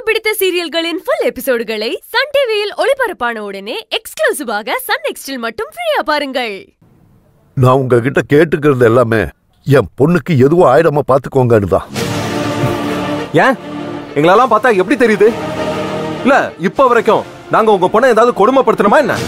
பிடித்த சீரியல்களின் full எபிசோடுகளை Sun டிவியில் ஒளிபரப்பான உடனே எக்ஸ்க்ளூசிவாக சன் நெக்ஸ்டில் மட்டும் ஃப்ரீயா பாருங்கள் நான் உங்ககிட்ட கேட்டுக்கிறது எல்லாமே என் பொண்ணுக்கு எதுவும் ஆயிடாம பாத்துக்கோங்கன்னு தான் ஏன் எங்களெல்லாம் பார்த்தா எப்படி தெரியுது இல்ல இப்ப வரைக்கும் நாங்க உங்க பொண்ணை ஏதாவது கொடுமைப்படுத்தணுமா என்ன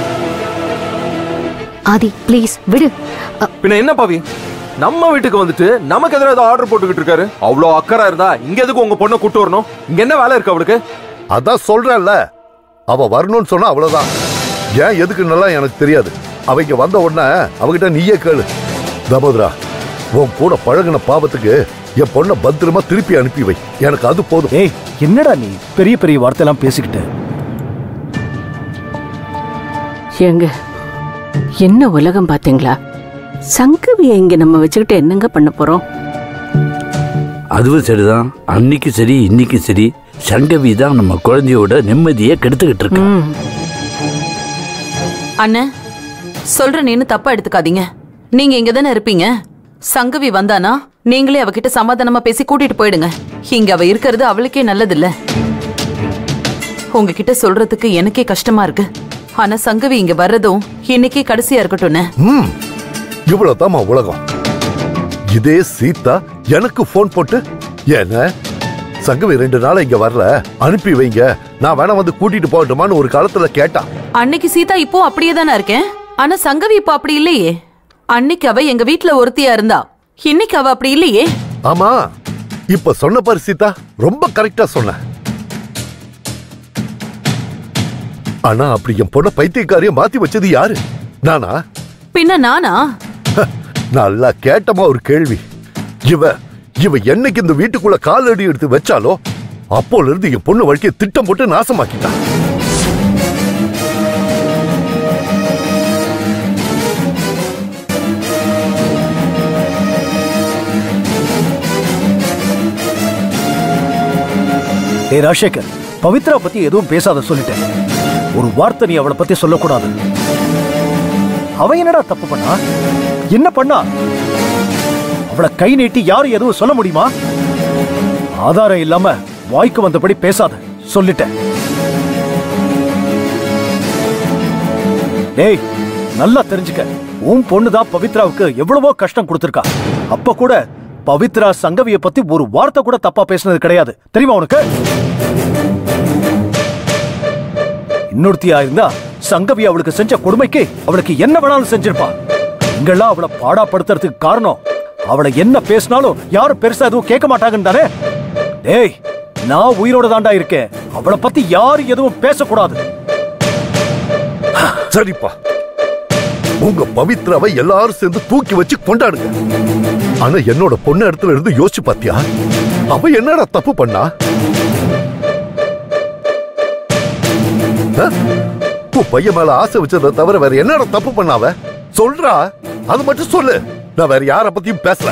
ஆதி ப்ளீஸ் விடு அ, பின்ன என்ன பாவி நம்ம வீட்டுக்கு வந்துட்டு நமக்கு எதிராக ஏதோ ஆர்டர் போட்டுக்கிட்டு இருக்காரு அவ்வளோ அக்கறை இருந்தா இங்க எதுக்கு உங்க பொண்ணை கூட்டு வரணும் இங்க என்ன வேலை இருக்கு அவளுக்கு அதான் சொல்றேன்ல அவ வரணும்னு சொன்னா அவ்வளவுதான் ஏன் எதுக்கு நல்லா எனக்கு தெரியாது அவங்க வந்த உடனே அவகிட்ட நீயே கேளு தமோதரா உன் கூட பழகுன பாவத்துக்கு என் பொண்ணை பத்திரமா திருப்பி அனுப்பி வை எனக்கு அது போதும் ஏய் என்னடா நீ பெரிய பெரிய வார்த்தையெல்லாம் பேசிக்கிட்டு ஏங்க என்ன உலகம் பாத்தீங்களா சங்கவியை இங்க நம்ம வச்சுக்கிட்டு என்னங்க பண்ண போறோம் அதுவும் சரிதான் அன்னைக்கு சரி இன்னைக்கு சரி சங்கவி தான் நம்ம குழந்தையோட நிம்மதியை கெடுத்துக்கிட்டு இருக்கு ம். அண்ணே சொல்றேன்னு தப்பா எடுத்துக்காதீங்க நீங்க இங்க தானே இருப்பீங்க சங்கவி வந்தானா நீங்களே அவகிட்ட சமாதானமா பேசி கூட்டிட்டு போயிடுங்க இங்க அவ இருக்கிறது அவளுக்கே நல்லதில்ல உங்ககிட்ட சொல்றதுக்கு எனக்கே கஷ்டமா இருக்கு ஆனா சங்கவி இங்க வர்றதும் இன்னைக்கே கடைசியா இருக்கட்டும்னே ம் இவ்வளவுதாம்மா உலகம் இதே சீதா எனக்கு ஃபோன் போட்டு ஏன சங்கவி ரெண்டு நாள் இங்க வரல அனுப்பி வைங்க நான் வேணா வந்து கூட்டிட்டு போகட்டுமான்னு ஒரு காலத்துல கேட்டா அன்னைக்கு சீதா இப்போ அப்படியே தானே இருக்கேன் ஆனா சங்கவி இப்போ அப்படி இல்லையே அன்னைக்கு அவ எங்க வீட்ல ஒருத்தியா இருந்தா இன்னைக்கு அவ அப்படி இல்லையே ஆமா இப்ப சொன்ன பாரு சீதா ரொம்ப கரெக்டா சொன்ன ஆனா அப்படி என் பொண்ண பைத்தியக்காரிய மாத்தி வச்சது யாரு நானா பின்ன நானா நல்லா கேட்டமா ஒரு கேள்வி இவ இவ என்னைக்கு இந்த வீட்டுக்குள்ள காலடி எடுத்து வச்சாலோ அப்போல இருந்து என் பொண்ணு வாழ்க்கைய திட்டம் போட்டு நாசமாக்கிட்டா ஏய் ராஜசேகர் பவித்ரா பத்தி எதுவும் பேசாத சொல்லிட்டேன் ஒரு வார்த்தை நீ அவளை பத்தி சொல்லக்கூடாது அவ என்னடா தப்பு பண்ணா என்ன பண்ணா அவளை கை நீட்டி யாரும் எதுவும் சொல்ல முடியுமா ஆதாரம் இல்லாம வாய்க்கு வந்தபடி பேசாத சொல்லிட்டேன் டேய் நல்லா தெரிஞ்சுக்க உன் பொண்ணுதான் பவித்ராவுக்கு எவ்வளவோ கஷ்டம் கொடுத்திருக்கா அப்ப கூட பவித்ரா சங்கவிய பத்தி ஒரு வார்த்தை கூட தப்பா பேசினது கிடையாது தெரியுமா உனக்கு இன்னொருத்தியா இருந்தா சங்கவி அவளுக்கு செஞ்ச கொடுமைக்கு அவளுக்கு என்ன வேணாலும் செஞ்சிருப்பா இங்கெல்லாம் அவளை பாடாப்படுத்துறதுக்கு காரணம் அவளை என்ன பேசினாலும் யாரும் பெருசா எதுவும் கேட்க மாட்டாங்கன்னு தானே டேய் நான் உயிரோட தாண்டா இருக்கேன் அவளை பத்தி யாரும் எதுவும் பேசக்கூடாது சரிப்பா உங்க பவித்ராவை எல்லாரும் சேர்ந்து தூக்கி வச்சு கொண்டாடுங்க ஆனா என்னோட பொண்ணு இடத்துல இருந்து யோசிச்சு பாத்தியா அவ என்னடா தப்பு பண்ணா ஆ? உன் பையன் மேல ஆசை வச்சதை தவிர வேற என்னடா தப்பு பண்ணாவ சொல்றா அது மட்டும் சொல்லு நான் வேற யார பத்தியும் பேசல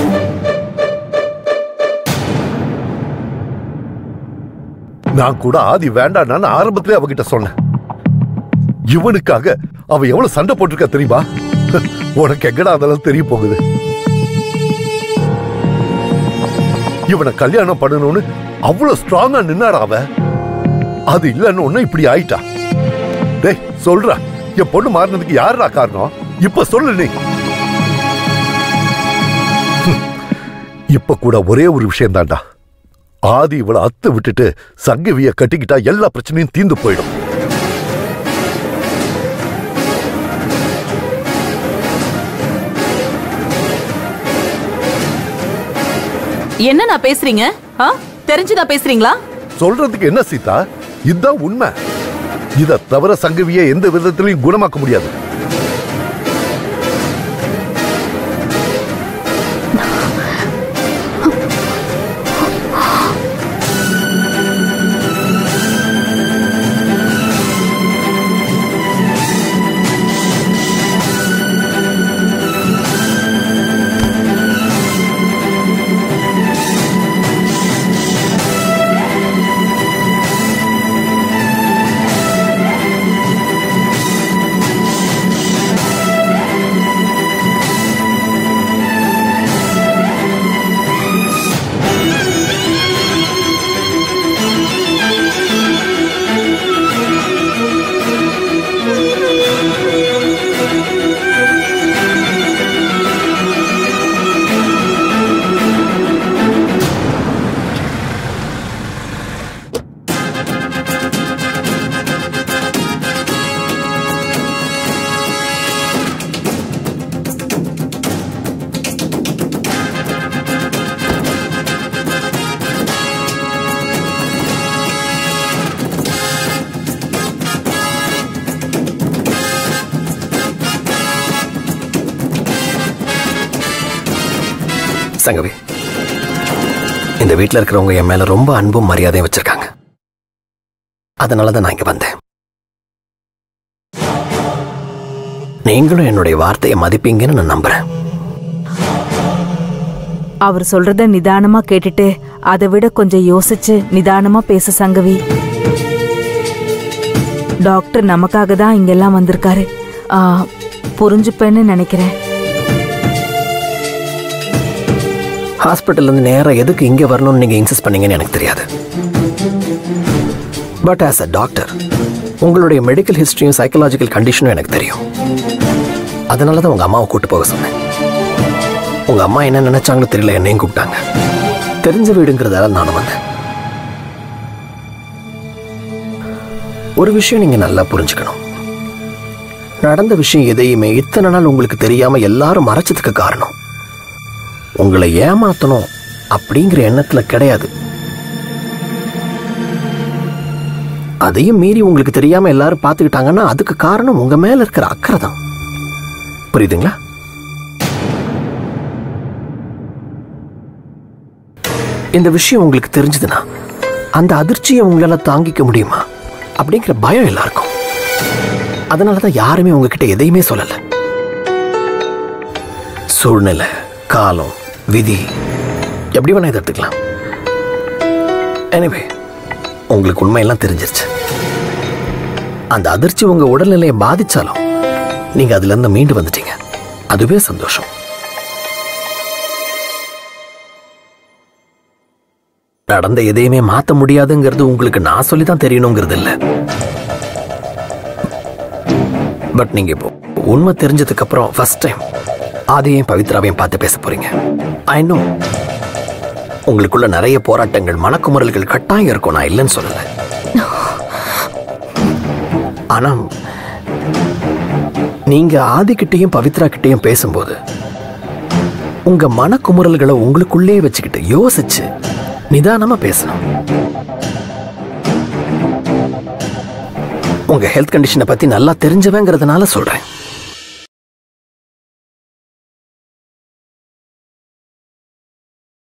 நான் கூட ஆதி வேண்டான்னு ஆரம்பத்திலே அவகிட்ட சொன்னேன் இவனுக்காக அவ எவ்வளவு சண்டை போட்டிருக்கா தெரியுமா உனக்கு எங்கடா அதெல்லாம் தெரிய போகுது இவனை கல்யாணம் பண்ணணும்னு அவ்வளவு ஸ்ட்ராங்கா நின்னாடா அவ அது இல்லன்னு ஒண்ணு இப்படி ஆயிட்டா டேய் சொல்றா என் பொண்ணு மாறினதுக்கு யாருடா காரணம் இப்ப சொல்லு நீ ஹம். இப்ப கூட ஒரே ஒரு விஷயம் தான்டா ஆதி இவளை அத்து விட்டுட்டு சங்கவிய கட்டிக்கிட்டா எல்லா பிரச்சனையும் தீந்து போயிடும் என்ன நான் பேசுறீங்க ஆ தெரிஞ்சுதான் பேசுறீங்களா சொல்றதுக்கு என்ன சீதா இதுதான் உண்மை இத தவிர சங்கவியை எந்த விதத்திலையும் குணமாக்க முடியாது சங்கவி இந்த வீட்டில் இருக்கிறவங்க என் மேல ரொம்ப அன்பும் மரியாதையும் வச்சிருக்காங்க அதனால தான் நான் இங்க வந்தேன் நீங்களும் என்னுடைய வார்த்தையை மதிப்பீங்கன்னு நான் நம்புறேன் அவர் சொல்றத நிதானமா கேட்டுட்டு அதை விட கொஞ்சம் யோசிச்சு நிதானமா பேச சங்கவி டாக்டர் நமக்காக தான் இங்கெல்லாம் வந்திருக்காரு ஆ, புரிஞ்சுப்பேன்னு நினைக்கிறேன் ஹாஸ்பிட்டல்ல இருந்து நேரா எதுக்கு இங்க வரணும்னு நீங்க இன்சிஸ்ட் பண்ணீங்கன்னு எனக்கு தெரியாது பட் ஆஸ் அ டாக்டர் உங்களுடைய மெடிக்கல் ஹிஸ்டரியும் சைக்கலாஜிக்கல் கண்டிஷனும் எனக்கு தெரியும் அதனால தான் உங்க அம்மாவை கூட்டு போக சொன்னேன் உங்க அம்மா என்ன நினைச்சாங்களோ தெரியல என்னையும் கூப்பிட்டாங்க தெரிஞ்ச வீடுங்கிறதால நானும் வந்தேன் ஒரு விஷயம் நீங்க நல்லா புரிஞ்சுக்கணும் நடந்த விஷயம் எதையுமே இத்தனை நாள் உங்களுக்கு தெரியாம எல்லாரும் மறைச்சதுக்கு காரணம் உங்களை ஏமாத்தணும் அப்படிங்கிற எண்ணத்துல கிடையாது அதையும் மீறி உங்களுக்கு தெரியாம எல்லாரும் பார்த்துக்கிட்டாங்கன்னா அதுக்கு காரணம் உங்க மேல இருக்கிற அக்கறை தான் புரியுதுங்களா இந்த விஷயம் உங்களுக்கு தெரிஞ்சதுன்னா அந்த அதிர்ச்சியை உங்களால தாங்கிக்க முடியுமா அப்படிங்கிற பயம் எல்லாருக்கும் அதனால தான் யாருமே உங்ககிட்ட எதையுமே சொல்லல சூழ்நிலை காலம் விதி எப்படி வேணா இதை எடுத்துக்கலாம் எனிவே உங்களுக்கு உண்மையெல்லாம் தெரிஞ்சிருச்சு அந்த அதிர்ச்சி உங்க உடல்நிலையை பாதிச்சாலும் நீங்க அதுல இருந்து மீண்டு வந்துட்டீங்க அதுவே சந்தோஷம் நடந்த எதையுமே மாத்த முடியாதுங்கிறது உங்களுக்கு நான் சொல்லி தான் தெரியணுங்கிறது இல்ல பட் நீங்க இப்போ உண்மை தெரிஞ்சதுக்கு அப்புறம் ஃபர்ஸ்ட் டைம் ஆதியையும் பவித்ராவையும் பார்த்து பேச போறீங்க ஐ நோ உங்களுக்குள்ள நிறைய போராட்டங்கள் மனக்குமுறல்கள் கட்டாயம் இருக்கும் நான் இல்லைன்னு சொல்லல ஆனா நீங்க ஆதிக்கிட்டையும் பவித்ரா கிட்டையும் பேசும்போது உங்க மனக்குமுறல்களை உங்களுக்குள்ளே வச்சுக்கிட்டு யோசிச்சு நிதானமா பேசணும் உங்க ஹெல்த் கண்டிஷனை பத்தி நல்லா தெரிஞ்சவங்கிறதுனால சொல்றேன்